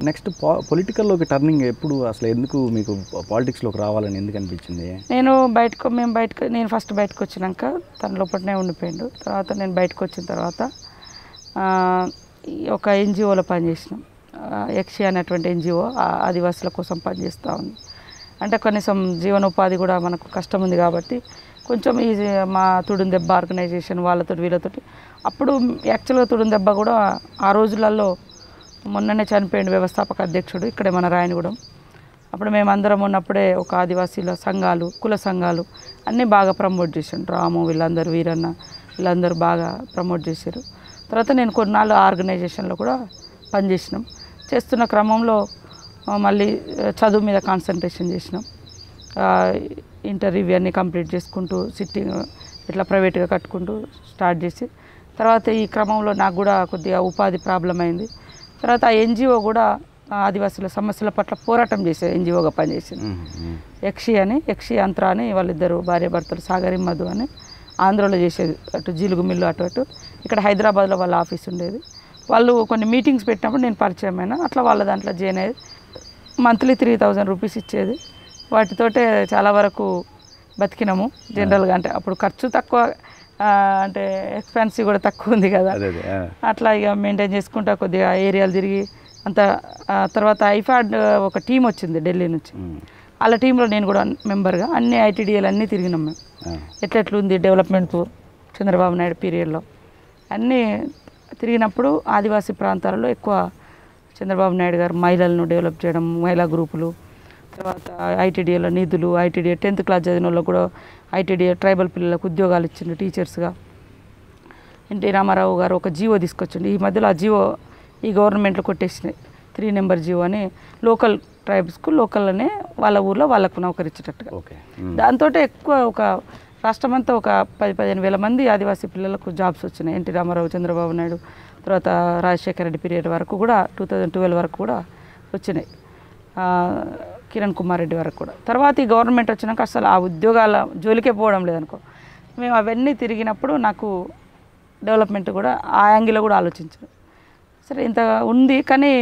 Next పా పొలిటికల్లోకి turning ఎప్పుడు అసలు ఎందుకు మీకు పాలిటిక్స్లోకి రావాలని ఎందుకు అనిపించింది నేను బయటకు మేము బయటకు నేను ఫస్ట్ బయటకు వచ్చినాక తన లోపలనే ఉండిపోయిండు తర్వాత నేను బయటకు వచ్చిన తర్వాత ఆ, ఈ ఒక ఎన్జిఓలో పనిచేసినాం యక్షి అనేటువంటి ఎన్జిఓ ఆదివాసుల కోసం పనిచేస్తూ ఉంది అంటే కనీసం జీవనోపాధి కూడా మనకు కష్టం ఉంది కాబట్టి కొంచెం ఈ మా తుడుం దెబ్బ ఆర్గనైజేషన్ వాళ్ళతో వీళ్ళతోటి అప్పుడు యాక్చువల్గా తుడుం దెబ్బ కూడా ఆ రోజులలో మొన్ననే చనిపోయింది వ్యవస్థాపక అధ్యక్షుడు ఇక్కడే మన రాయనగూడెం అప్పుడు మేమందరం ఉన్నప్పుడే ఒక ఆదివాసీల సంఘాలు కుల సంఘాలు అన్నీ బాగా ప్రమోట్ చేసిండు రాము వీళ్ళందరూ వీరన్న వీళ్ళందరూ బాగా ప్రమోట్ చేశారు తర్వాత నేను కొన్నాళ్ళు ఆర్గనైజేషన్లో కూడా పనిచేసినాం చేస్తున్న క్రమంలో ఆ, మళ్ళీ ఆ, చదువు మీద కాన్సన్ట్రేషన్ చేసినాం ఆ, ఇంటర్ ఇవన్నీ కంప్లీట్ చేసుకుంటూ సిట్టింగ్ ఇట్లా ప్రైవేట్గా కట్టుకుంటూ స్టార్ట్ చేసి తర్వాత ఈ క్రమంలో నాకు కూడా కొద్దిగా ఉపాధి ప్రాబ్లం అయింది తర్వాత ఆ ఎన్జిఓ కూడా ఆ, ఆదివాసుల సమస్యల పట్ల పోరాటం చేసే ఎన్జిఓగా పనిచేసింది యక్షి అని యక్షి అంత్ర అని వాళ్ళిద్దరు భార్యాభర్తలు సాగరి మధు అని ఆంధ్రలో చేసేది అటు జీలుగు మిల్లు అటు అటు ఇక్కడ హైదరాబాద్లో వాళ్ళ ఆఫీస్ ఉండేది వాళ్ళు కొన్ని మీటింగ్స్ పెట్టినప్పుడు నేను పరిచయం అయినా అట్లా వాళ్ళ దాంట్లో జాయిన్ అయ్యేది మంత్లీ త్రీ థౌజండ్ రూపీస్ ఇచ్చేది వాటితోటే చాలా వరకు బతికినాము జనరల్గా అంటే అప్పుడు ఖర్చు తక్కువ ఆ, అంటే ఎక్స్పెన్సివ్ కూడా తక్కువ ఉంది కదా అదే అదే ఆ. అట్లా ఇక మెయింటైన్ చేసుకుంటా కొద్దిగా ఏరియాలు తిరిగి అంత ఆ తర్వాత ఐఫాడ్ ఒక టీం వచ్చింది ఢిల్లీ నుంచి ఉమ్. వాళ్ళ టీంలో నేను కూడా మెంబర్గా అన్ని ఐటీడీఏలు అన్నీ తిరిగినాం మేము ఆ. ఎట్లెట్లుంది డెవలప్మెంట్ చంద్రబాబు నాయుడు పీరియడ్లో అన్నీ తిరిగినప్పుడు ఆదివాసీ ప్రాంతాలలో ఎక్కువ చంద్రబాబు నాయుడు గారు మహిళలను డెవలప్ చేయడం మహిళా గ్రూపులు తర్వాత ఐటీడీఏలో నిధులు ఐటీడీఏ టెన్త్ క్లాస్ చదివిన వాళ్ళకు కూడా ఐటీడీఏ ట్రైబల్ పిల్లలకు ఉద్యోగాలు ఇచ్చిండు టీచర్స్గా ఎన్టీ రామారావు గారు ఒక జీవో తీసుకొచ్చిండు ఈ మధ్యలో ఆ జీవో ఈ గవర్నమెంట్లో కొట్టేసినాయి త్రీ నెంబర్ జీవో అని లోకల్ ట్రైబ్స్కు లోకల్లోనే వాళ్ళ ఊర్లో వాళ్ళకు నౌకరించేటట్టుగా ఓకే ఉమ్. దాంతో ఎక్కువ ఒక రాష్ట్రమంతా ఒక పది పదిహేను వేల మంది ఆదివాసీ పిల్లలకు జాబ్స్ వచ్చినాయి ఎన్టీ రామారావు చంద్రబాబు నాయుడు తర్వాత రాజశేఖర రెడ్డి పీరియడ్ వరకు కూడా టూ థౌజండ్ ట్వెల్వ్ వరకు కూడా వచ్చినాయి ఆ, కిరణ్ కుమార్ రెడ్డి వరకు కూడా తర్వాత ఈ గవర్నమెంట్ వచ్చినాక అసలు ఆ ఉద్యోగాల జోలికే పోవడం లేదనుకో మేము అవన్నీ తిరిగినప్పుడు నాకు డెవలప్మెంట్ కూడా ఆ యాంగిల్లో కూడా ఆలోచించాను సరే ఇంత ఉంది కానీ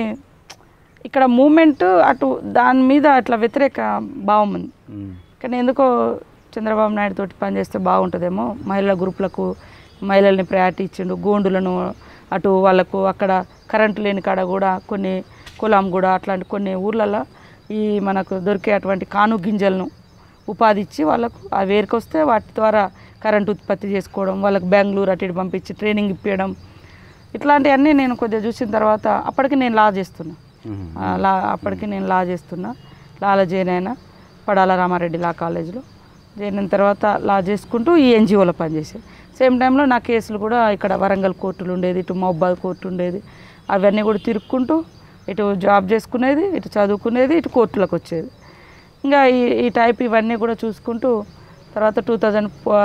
ఇక్కడ మూమెంట్ అటు దాని మీద అట్లా వ్యతిరేక భావం ఉంది ఉమ్. కానీ ఎందుకో చంద్రబాబు నాయుడు తోటి పనిచేస్తే బాగుంటుందేమో మహిళా గ్రూపులకు మహిళల్ని ప్రయారిటీ ఇచ్చిండు గోండులను అటు వాళ్ళకు అక్కడ కరెంటు లేని కాడ కూడా కొన్ని కులాం కూడా అట్లాంటి కొన్ని ఊర్లలో ఈ మనకు దొరికే అటువంటి కాను గింజలను ఉపాధి ఇచ్చి వాళ్ళకు ఆ వేరుకొస్తే వాటి ద్వారా కరెంటు ఉత్పత్తి చేసుకోవడం వాళ్ళకి బెంగళూరు అటు ఇటు పంపించి ట్రైనింగ్ ఇప్పించడం ఇట్లాంటివన్నీ నేను కొద్దిగా చూసిన తర్వాత అప్పటికి నేను లా చేస్తున్నా ఉమ్. ఆ, లా అప్పటికి నేను లా చేస్తున్నా లాలో జాయిన్ అయినా పడాల రామారెడ్డి లా కాలేజ్లో జాయిన్ అయిన తర్వాత లా చేసుకుంటూ ఈ ఎన్జిఓలో పనిచేసాను సేమ్ టైంలో నా కేసులు కూడా ఇక్కడ వరంగల్ కోర్టులు ఉండేది ఇటు మహబాద్ కోర్టు ఉండేది అవన్నీ కూడా తిరుక్కుంటూ ఇటు జాబ్ చేసుకునేది ఇటు చదువుకునేది ఇటు కోర్టులకు వచ్చేది ఇంకా ఈ ఈ టైప్ ఇవన్నీ కూడా చూసుకుంటూ తర్వాత టూ థౌజండ్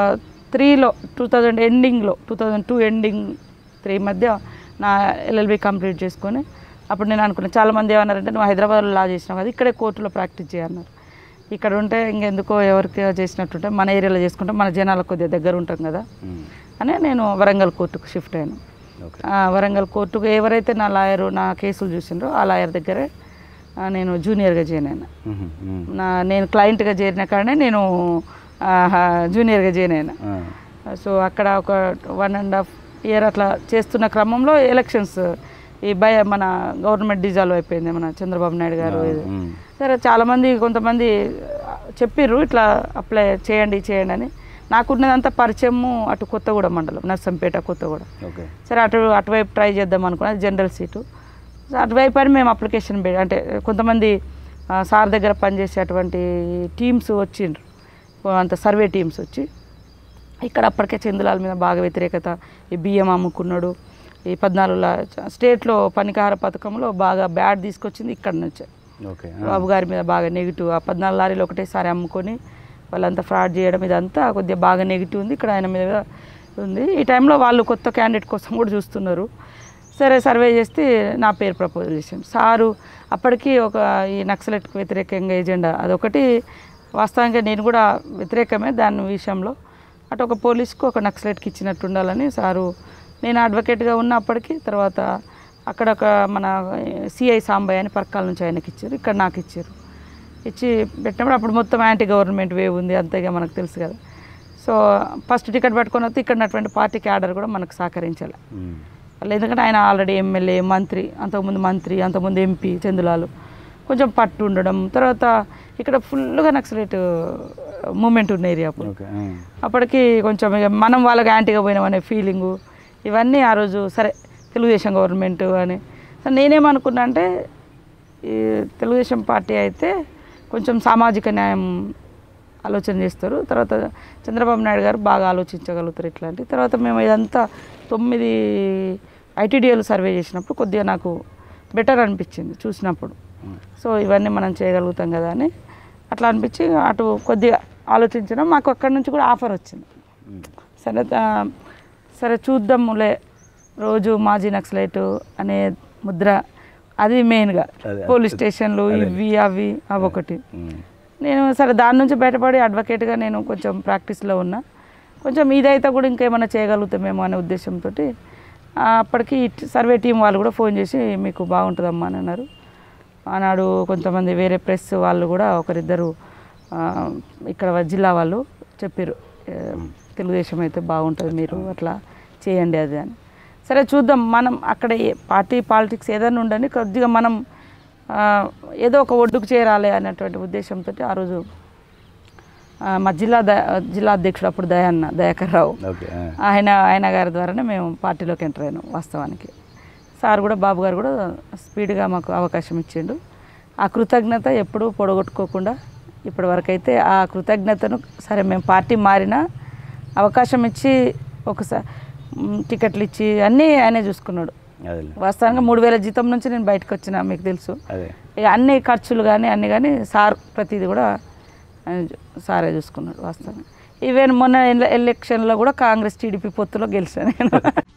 త్రీలో టూ థౌజండ్ ఎండింగ్లో టూ థౌజండ్ టూ ఎండింగ్ త్రీ మధ్య నా ఎల్ఎల్బి కంప్లీట్ చేసుకొని అప్పుడు నేను అనుకున్నాను చాలామంది ఏమన్నారంటే నువ్వు హైదరాబాద్లో లా చేసినావు కదా ఇక్కడే కోర్టులో ప్రాక్టీస్ చేయన్నారు ఇక్కడ ఉంటే ఇంకెందుకో ఎవరికి చేసినట్టుంటే మన ఏరియాలో చేసుకుంటే మన జనాలకు కొద్దిగా దగ్గర ఉంటాం కదా ఉమ్. అని నేను వరంగల్ కోర్టుకు షిఫ్ట్ అయ్యాను ఓకే ఆ, వరంగల్ కోర్టుకు ఎవరైతే నా లాయరు నా కేసులు చూసిండ్రో ఆ లాయర్ దగ్గరే ఆ, నేను జూనియర్గా జాయిన్ అయినా ఉమ్. ఉమ్. నా నేను క్లయింట్గా చేరిన కాడనే నేను ఆ, జూనియర్గా జాయిన్ అయినా ఆ. సో అక్కడ ఒక వన్ అండ్ హాఫ్ ఇయర్ అట్లా చేస్తున్న క్రమంలో ఎలక్షన్స్ ఈ భయ మన గవర్నమెంట్ డిజాల్వ్ అయిపోయింది మన చంద్రబాబు నాయుడు గారు ఇది. ఉమ్. సరే చాలామంది కొంతమంది చెప్పిర్రు ఇట్లా అప్లై చేయండి చేయండి అని నాకున్నదంతా పరిచయము అటు కొత్తగూడెం మండలం నర్సంపేట కొత్తగూడెం ఓకే సరే అటు అటువైపు ట్రై చేద్దాం అనుకున్నది జనరల్ సీటు సో అటువైపు అని మేము అప్లికేషన్ పెట్టి అంటే కొంతమంది ఆ, సార్ దగ్గర పనిచేసే అటువంటి టీమ్స్ వచ్చిండ్రు అంత సర్వే టీమ్స్ వచ్చి ఇక్కడ అప్పటికే చందులాల మీద బాగా వ్యతిరేకత ఈ బియ్యం అమ్ముకున్నాడు ఈ పద్నాలుగు లా- స్టేట్లో పనికార పథకంలో బాగా బ్యాడ్ తీసుకొచ్చింది ఇక్కడ నుంచే ఓకే బాబు గారి మీద బాగా నెగిటివ్ ఆ పద్నాలుగు లారీలు ఒకటేసారి అమ్ముకొని వాళ్ళంతా ఫ్రాడ్ చేయడం ఇదంతా కొద్దిగా బాగా నెగిటివ్ ఉంది ఇక్కడ ఆయన మీద ఉంది ఈ టైంలో వాళ్ళు కొత్త క్యాండిడేట్ కోసం కూడా చూస్తున్నారు సరే సర్వే చేస్తే నా పేరు ప్రపోజల్ చేశాను సారు అప్పటికి ఒక ఈ నక్సలెట్కి వ్యతిరేకంగా ఎజెండా అదొకటి వాస్తవంగా నేను కూడా వ్యతిరేకమే దాని విషయంలో అటు ఒక పోలీస్కు ఒక నక్సలెట్కి ఇచ్చినట్టు ఉండాలని సారు నేను అడ్వకేట్గా ఉన్నప్పటికీ తర్వాత అక్కడ ఒక మన సిఐ సాంబయ్య అని పరకాల నుంచి ఆయనకి ఇచ్చారు ఇక్కడ నాకు ఇచ్చారు ఇచ్చి పెట్టినప్పుడు అప్పుడు మొత్తం యాంటీ గవర్నమెంట్ వేవ్ ఉంది అంతేగా మనకు తెలుసు కదా సో ఫస్ట్ టికెట్ పట్టుకొని వస్తే ఇక్కడ ఉన్నటువంటి పార్టీ క్యాడర్ కూడా మనకు సహకరించాలి ఉమ్. వాళ్ళు ఎందుకంటే ఆయన ఆల్రెడీ ఎమ్మెల్యే మంత్రి అంతకుముందు మంత్రి అంతకుముందు ఎంపీ చందులాలు కొంచెం పట్టు ఉండడం తర్వాత ఇక్కడ ఫుల్గా నక్సలైట్ మూమెంట్ ఉన్న ఏరియా అప్పుడు ఓకే ఆ. అప్పటికి కొంచెం ఇక మనం వాళ్ళకి యాంటీగా పోయినామనే ఫీలింగు ఇవన్నీ ఆ రోజు సరే తెలుగుదేశం గవర్నమెంట్ అని సో నేనేమనుకున్నా అంటే ఈ తెలుగుదేశం పార్టీ అయితే కొంచెం సామాజిక న్యాయం ఆలోచన చేస్తారు తర్వాత చంద్రబాబు నాయుడు గారు బాగా ఆలోచించగలుగుతారు ఇట్లాంటి తర్వాత మేము ఇదంతా తొమ్మిది ఐటీడీఏలు సర్వే చేసినప్పుడు కొద్దిగా నాకు బెటర్ అనిపించింది చూసినప్పుడు ఉమ్. సో ఇవన్నీ మనం చేయగలుగుతాం కదా అని అట్లా అనిపించి అటు కొద్దిగా ఆలోచించడం మాకు అక్కడి నుంచి కూడా ఆఫర్ వచ్చింది ఉమ్. సరే ఆ, సరే చూద్దాములే రోజు మాజీ నక్సలైట్ అనే ముద్ర అది మెయిన్గా అదే, పోలీస్ స్టేషన్లు అదే. ఇవి అవి అవి ఒకటి ఉమ్. నేను సరే దాని నుంచి బయటపడి అడ్వకేట్గా నేను కొంచెం ప్రాక్టీస్లో ఉన్నా కొంచెం ఇదైతే కూడా ఇంకేమైనా చేయగలుగుతామేమో అనే ఉద్దేశంతో అప్పటికి ఇట్- సర్వే టీం వాళ్ళు కూడా ఫోన్ చేసి మీకు బాగుంటుందమ్మా అని అన్నారు ఆనాడు కొంతమంది వేరే ప్రెస్ వాళ్ళు కూడా ఒకరిద్దరు ఆ, ఇక్కడ జిల్లా వాళ్ళు చెప్పారు "ఏ, తెలుగుదేశం అయితే బాగుంటుంది మీరు అట్లా చేయండి అది అని సరే చూద్దాం మనం అక్కడ ఏ- పార్టీ పాలిటిక్స్ ఏదైనా ఉండని కొద్దిగా మనం ఆ, ఏదో ఒక ఒడ్డుకు చేరాలి అనేటువంటి ఉద్దేశంతో ఆ రోజు ఆ, మా జిల్లా ద జిల్లా అధ్యక్షుడు అప్పుడు దయాన్న దయాకర్ రావు ఓకే ఆ. ఆయన ఆయన గారి ద్వారానే మేము పార్టీలోకి ఎంటర్ అయినాం వాస్తవానికి సార్ కూడా బాబు గారు కూడా స్పీడ్గా మాకు అవకాశం ఇచ్చిండు ఆ కృతజ్ఞత ఎప్పుడూ పొడగొట్టుకోకుండా ఇప్పటి వరకు అయితే ఆ కృతజ్ఞతను సరే మేము పార్టీ మారినా అవకాశం ఇచ్చి ఒకసారి మ్, టికెట్లు ఇచ్చి అన్నీ ఆయనే చూసుకున్నాడు అదే వాస్తవంగా మూడు వేల జీతం నుంచి నేను బయటకు వచ్చిన మీకు తెలుసు అదే ఇక అన్ని ఖర్చులు కానీ అన్ని కానీ సార్ ప్రతిదీ కూడా ఆయన చూ- సారే చూసుకున్నాడు వాస్తవంగా ఈవెన్ మొన్న ఎల- ఎలక్షన్లో కూడా కాంగ్రెస్ టీడీపీ పొత్తులో గెలిచాను నేను